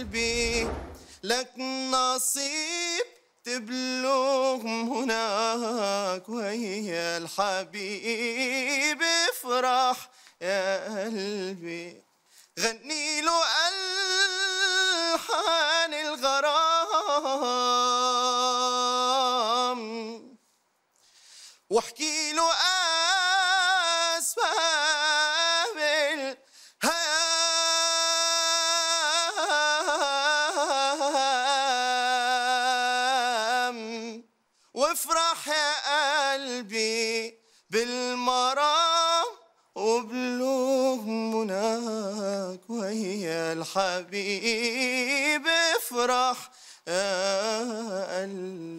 قلبي لك نصيب تبلغ هناك ويا الحبيب افرح يا قلبي غني له ألحان الغرام واحكي له أسباب الهام وافرح يا قلبي بالمرام وبلوغ مناك ويا الحبيب افرح يا قلبي